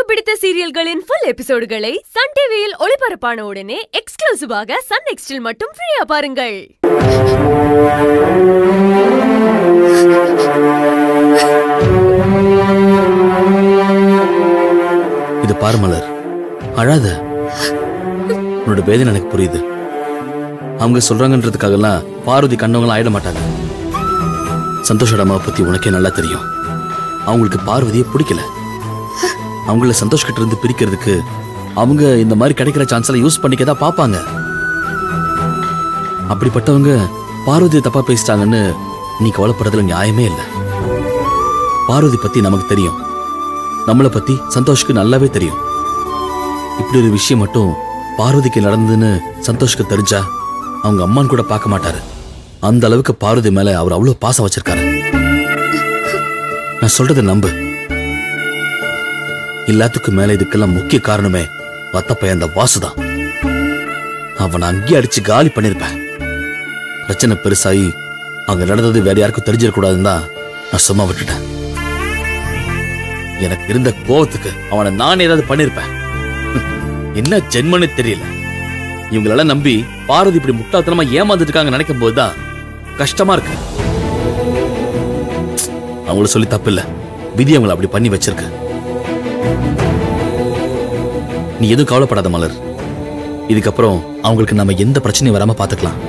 பிடித்த சீரியல்களின் full எபிசோடுகளை Sun டிவியில் ஒளிபரப்பான உடனே எக்ஸ்க்ளூசிவாக சன் நெக்ஸ்டில் மட்டும் ஃப்ரீயா பாருங்கள் இது பாரு மலர் அழாத உன்னோட வேதனை எனக்கு புரியுது அவங்க சொல்றாங்கன்றதுக்காகலாம் பார்வதி கண்டவங்களாம் ஆயிட மாட்டாங்க சந்தோஷோட அம்மாவை பத்தி உனக்கே நல்லா தெரியும் அவங்களுக்கு பார்வதியை பிடிக்கல அவங்கள சந்தோஷ் கிட்ட இருந்து பிரிக்கிறதுக்கு அவங்க இந்த மாதிரி கிடைக்கிற சான்ஸ் எல்லாம் யூஸ் பண்ணிக்க தான் பார்ப்பாங்க அப்படிப்பட்டவங்க பார்வதியை தப்பா பேசிட்டாங்கன்னு நீ கவலைப்படுறதுல நியாயமே இல்லை பார்வதி பத்தி நமக்கு தெரியும் நம்மளை பத்தி சந்தோஷ்க்கு நல்லாவே தெரியும் இப்படி ஒரு விஷயம் மட்டும் பார்வதிக்கு நடந்ததுன்னு சந்தோஷ்க்கு தெரிஞ்சா அவங்க அம்மான்னு கூட பார்க்க மாட்டாரு அந்த அளவுக்கு பார்வதி மேல அவர் அவ்வளவு பாசம் வச்சிருக்காரு நான் சொல்றதை நம்பு எல்லாத்துக்கும் மேல இதுக்கெல்லாம் முக்கிய காரணமே அத்த பையன் அந்த வாசுதான் அவனை அங்கேயே அடிச்சு காலி பண்ணிருப்பேன் பிரச்சனை பெருசாகி அங்க நடந்தது வேற யாருக்கும் தெரிஞ்சிடக்கூடாதுன்னு தான் நான் சும்மா விட்டுட்டேன் எனக்கு இருந்த கோவத்துக்கு அவனை நான் ஏதாவது பண்ணிருப்பேன் என்ன ஜென்மன்னு தெரியல இவங்களால நம்பி பாரதி இப்படி முட்டாள்தனமா ஏமாந்துட்டு இருக்காங்க நினைக்கும் போதுதான் கஷ்டமா இருக்கு அவங்கள சொல்லி தப்பு இல்ல விதி அவங்கள அப்படி பண்ணி வச்சிருக்கு நீ எதுவும் கவலைப்படாத மலர் இதுக்கப்புறம் அவங்களுக்கு நம்ம எந்த பிரச்சனையும் வராம பாத்துக்கலாம்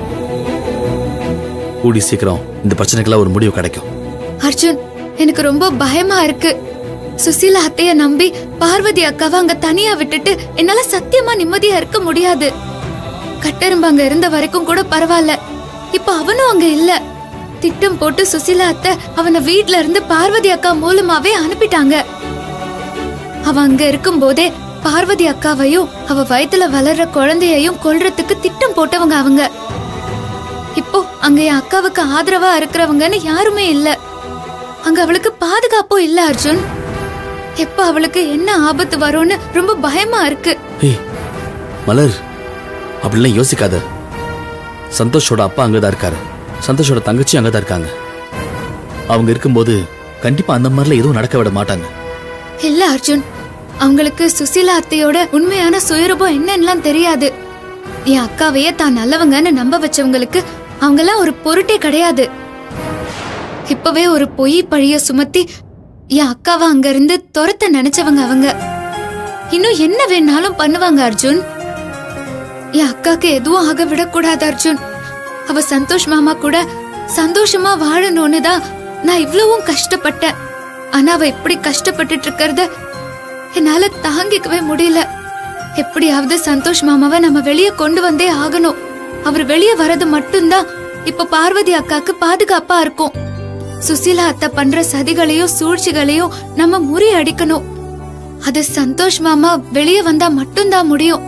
கூடி சீக்கிரம் இந்த பிரச்சனைக்கெல்லாம் ஒரு முடிவு கிடைக்கும் அர்ஜுன் எனக்கு ரொம்ப பயமா இருக்கு சுசீலா அத்தைய நம்பி பார்வதி அக்காவை அங்க தனியா விட்டுட்டு என்னால சத்தியமா நிம்மதியா இருக்க முடியாது கட்டெரும்பு அங்க இருந்த வரைக்கும் கூட பரவாயில்ல இப்ப அவனும் அங்க இல்ல திட்டம் போட்டு சுசீலா அத்தை அவனை வீட்ல இருந்து பார்வதி அக்கா மூலமாவே அனுப்பிட்டாங்க அவ அங்க இருக்கும் போதே பார்வதி அக்காவையும் அவ வயித்துல வளர்ற குழந்தையையும் கொல்றதுக்கு திட்டம் போட்டவங்க அவங்க இப்போ அங்க என் அக்காவுக்கு ஆதரவா இருக்கிறவங்கன்னு யாருமே இல்ல அங்க அவளுக்கு பாதுகாப்பும் இல்ல அர்ஜுன் எப்ப அவளுக்கு என்ன ஆபத்து வரும்னு ரொம்ப பயமா இருக்கு ஏய் மலர் அப்படிலாம் யோசிக்காத சந்தோஷோட அப்பா அங்கதான் இருக்காரு சந்தோஷோட தங்கச்சி அங்கதான் இருக்காங்க அவங்க இருக்கும்போது கண்டிப்பா அந்த மாதிரிலாம் எதுவும் நடக்க விட மாட்டாங்க இல்ல அர்ஜுன் அவங்களுக்கு சுசீலா அத்தையோட உண்மையான சுயரூபம் என்னன்னுலாம் தெரியாது என் அக்காவையே தான் நல்லவங்கன்னு நம்ப வச்சவங்களுக்கு அவங்கெல்லாம் ஒரு பொருட்டே கிடையாது இப்பவே ஒரு பொய் பழிய சுமத்தி என் அக்காவை அங்க இருந்து துரத்த நினைச்சவங்க அவங்க இன்னும் என்ன வேணாலும் பண்ணுவாங்க அர்ஜுன் என் அக்காக்கு எதுவும் ஆக விடக்கூடாது அர்ஜுன் அவ சந்தோஷ் மாமா கூட சந்தோஷமா வாழணும்னு தான் நான் இவ்வளவும் கஷ்டப்பட்டேன் ஆனா அவ இப்படி கஷ்டப்பட்டுட்டு இருக்கறத என்னால தாங்கிக்கவே முடியல எப்படியாவது சந்தோஷ் மாமாவை நம்ம வெளியே கொண்டு வந்தே ஆகணும் அவர் வெளியே வரது மட்டும்தான் இப்ப பார்வதி அக்காக்கு பாதுகாப்பா இருக்கும் சுசீலா அத்தை பண்ற சதிகளையும் சூழ்ச்சிகளையும் நம்ம முறியடிக்கணும் அது சந்தோஷ் மாமா வெளியே வந்தா மட்டும்தான் முடியும்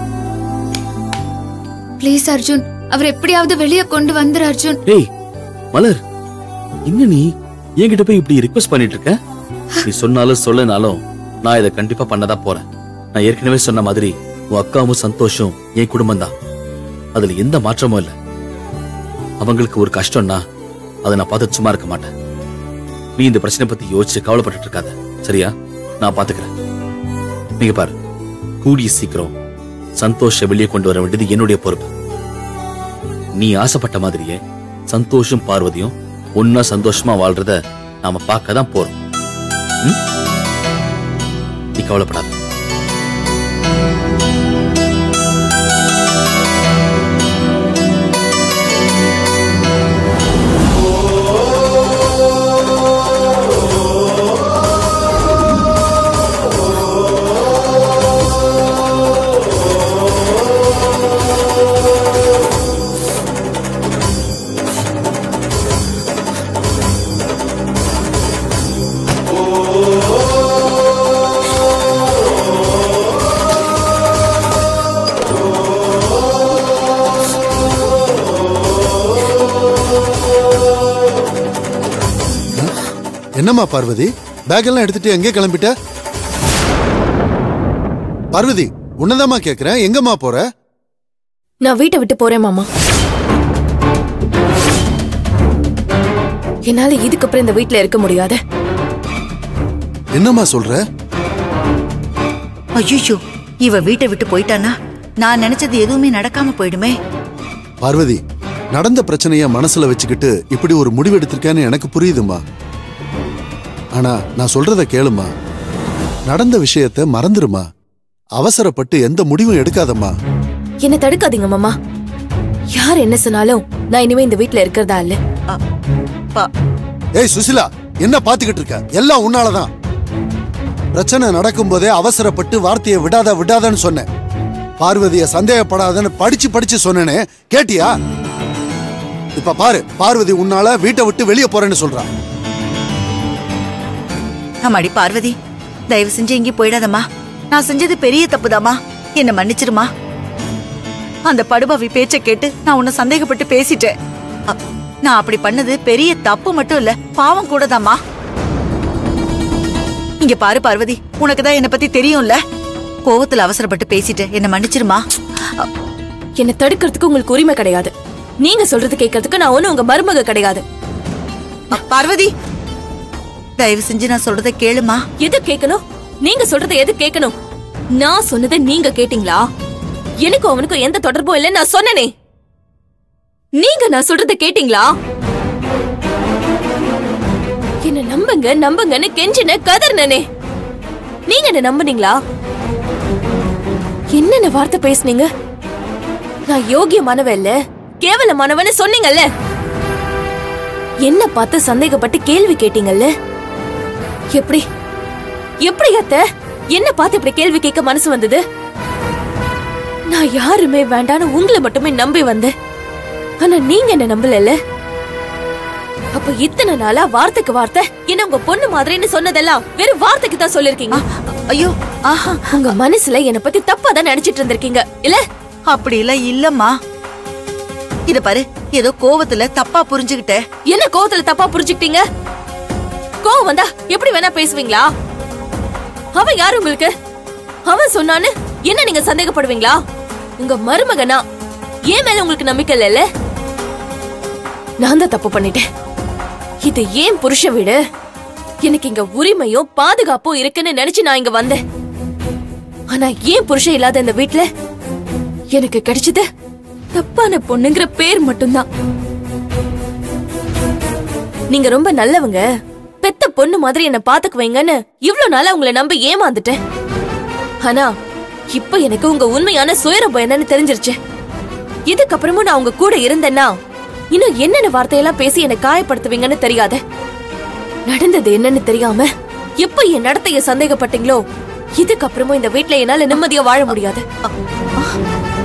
ப்ளீஸ் அர்ஜுன் அவர் எப்படியாவது வெளியே கொண்டு வந்துரு அர்ஜுன் ஏய் மலர் என்ன நீ என்கிட்ட போய் இப்படி ரிக்வெஸ்ட் பண்ணிட்டு இருக்க நீ சொன்னாலும் சொல்லனாலும் நான் இதை கண்டிப்பா பண்ணதான் போறேன் நான் ஏற்கனவே சொன்ன மாதிரி உன் அக்காவும் சந்தோஷம் என் குடும்பம் தான் அதுல எந்த மாற்றமும் இல்ல அவங்களுக்கு ஒரு கஷ்டம்னா அதை நான் பார்த்து சும்மா இருக்க மாட்டேன் நீ இந்த பிரச்சனை பத்தி யோசிச்சு கவலைப்பட்டுட்டு இருக்காத சரியா நான் பாத்துக்கிறேன் நீங்க பாரு கூடிய சீக்கிரம் சந்தோஷ வெளியே கொண்டு வர வேண்டியது என்னுடைய பொறுப்பு நீ ஆசைப்பட்ட மாதிரியே சந்தோஷம் பார்வதியும் ஒன்னா சந்தோஷமா வாழ்றத நாம பார்க்க தான் போறோம் ம்? நீ கவலைப்படாத என்னம்மா பார்வதி பேக் எல்லாம் எடுத்துட்டு எங்கே கிளம்பிட்ட பார்வதி உன்னதாம்மா கேக்குறேன் எங்கம்மா போற நான் வீட்டை விட்டு போறேன் மாமா என்னால இதுக்கப்புறம் இந்த வீட்ல இருக்க முடியாது என்னம்மா சொல்ற ஐயோ இவ வீட்டை விட்டு போயிட்டானா நான் நினைச்சது எதுவுமே நடக்காம போயிடுமே பார்வதி நடந்த பிரச்சனைய மனசுல வச்சுக்கிட்டு இப்படி ஒரு முடிவு எடுத்திருக்கேன்னு எனக்கு புரியுதுமா ஆனா நான் சொல்றத கேளுமா நடந்த விஷயத்த மறந்துருமா அவசரப்பட்டு எந்த முடிவும் எடுக்காதம்மா என்ன தடுக்காதீங்க மாமா யார் என்ன சொன்னாலும் நான் இனிமே இந்த வீட்ல இருக்கிறதா இல்ல அ, பா- ஏய் சுசிலா என்ன பாத்துக்கிட்டு இருக்க எல்லாம் உன்னாலதான் பிரச்சனை நடக்கும் போதே அவசரப்பட்டு வார்த்தையை விடாத விடாதன்னு சொன்னேன் பார்வதிய சந்தேகப்படாதன்னு படிச்சு படிச்சு சொன்னேனே கேட்டியா இப்ப பாரு பார்வதி உன்னால வீட்டை விட்டு வெளியே போறேன்னு சொல்றா அம்மாடி பார்வதி தயவு செஞ்சு எங்கேயும் போயிடாதம்மா நான் செஞ்சது பெரிய தப்புதாம்மா என்ன மன்னிச்சிருமா அந்த படுபாவி பேச்ச கேட்டு நான் உன்னை சந்தேகப்பட்டு பேசிட்டேன் அ, நான் அப்படி பண்ணது பெரிய தப்பு மட்டும் இல்ல பாவம் கூடதாம்மா இங்க பாரு பார்வதி உனக்கு தான் என்ன பத்தி தெரியும்ல கோவத்துல அவசரப்பட்டு பேசிட்டேன் என்ன மன்னிச்சிருமா அ, என்ன தடுக்கிறதுக்கு உங்களுக்கு உரிமை கிடையாது நீங்க சொல்றது கேட்கறதுக்கு நான் ஒண்ணும் உங்க மருமக கிடையாது அ, பார்வதி தயவு செஞ்சு நான் சொல்றத கேளுமா எது கேட்கணும் நீங்க சொல்றதை எது கேட்கணும் நான் சொன்னதை நீங்க கேட்டீங்களா எனக்கும் அவனுக்கும் எந்த தொடர்பும் இல்லைன்னு நான் சொன்னனே நீங்க நான் சொல்றதை கேட்டீங்களா என்ன நம்புங்க நம்புங்கன்னு கெஞ்சின கதர்னனே நீங்க என்ன நம்புனீங்களா என்னென்ன வார்த்தை பேசுனீங்க நான் யோகியமானவ இல்ல கேவலமானவன்னு சொன்னீங்கல்ல என்ன பார்த்து சந்தேகப்பட்டு கேள்வி கேட்டீங்கல்ல எப்படி எப்படி அத்த என்ன பார்த்து இப்படி கேள்வி கேட்க மனசு வந்தது நான் யாருமே வேண்டான்னு உங்களை மட்டுமே நம்பி வந்தேன் ஆனா நீங்க என்ன நம்பலல்ல அப்ப இத்தனை நாளா வார்த்தைக்கு வார்த்தை என்ன உங்க பொண்ணு மாதிரின்னு சொன்னதெல்லாம் வெறும் வார்த்தைக்கு தான் சொல்லிருக்கீங்க ஐயோ ஆஹா உங்க மனசுல என்ன பத்தி தப்பா தான் நினைச்சிட்டு இருந்திருக்கீங்க இல்ல அப்படி எல்லாம் இல்லம்மா இத பாரு ஏதோ கோவத்துல தப்பா புரிஞ்சுகிட்ட என்ன கோவத்துல தப்பா புரிஞ்சுக்கிட்டீங்க கோவம் வந்தா எப்படி வேணா பேசுவீங்களா அவன் யாரு உங்களுக்கு அவன் சொன்னான்னு என்ன நீங்க சந்தேகப்படுவீங்களா உங்க மருமகனா ஏன் மேல உங்களுக்கு நம்பிக்கை இல்லைல்ல நான் தான் தப்பு பண்ணிட்டேன் இது ஏன் புருஷ வீடு எனக்கு இங்க உரிமையும் பாதுகாப்பும் இருக்குன்னு நினைச்சு நான் இங்க வந்தேன் ஆனா ஏன் புருஷன் இல்லாத இந்த வீட்ல எனக்கு கிடைச்சது தப்பான பொண்ணுங்கிற பேர் மட்டும்தான் நீங்க ரொம்ப நல்லவங்க பெத்த பொண்ணு மாதிரி என்ன பாத்துக்குவீங்கன்னு இவ்ளோ நாளா உங்களை நம்பி ஏமாந்துட்டேன் ஆனா இப்ப எனக்கு உங்க உண்மையான சுயரூபம் என்னன்னு தெரிஞ்சிருச்சு இதுக்கப்புறமும் நான் உங்க கூட இருந்தேன்னா இன்னும் என்னென்ன வார்த்தையெல்லாம் பேசி என்ன காயப்படுத்துவீங்கன்னு தெரியாத நடந்தது என்னன்னு தெரியாம எப்ப என் நடத்தைய சந்தேகப்பட்டீங்களோ இதுக்கப்புறமும் இந்த வீட்ல என்னால நிம்மதியா வாழ முடியாது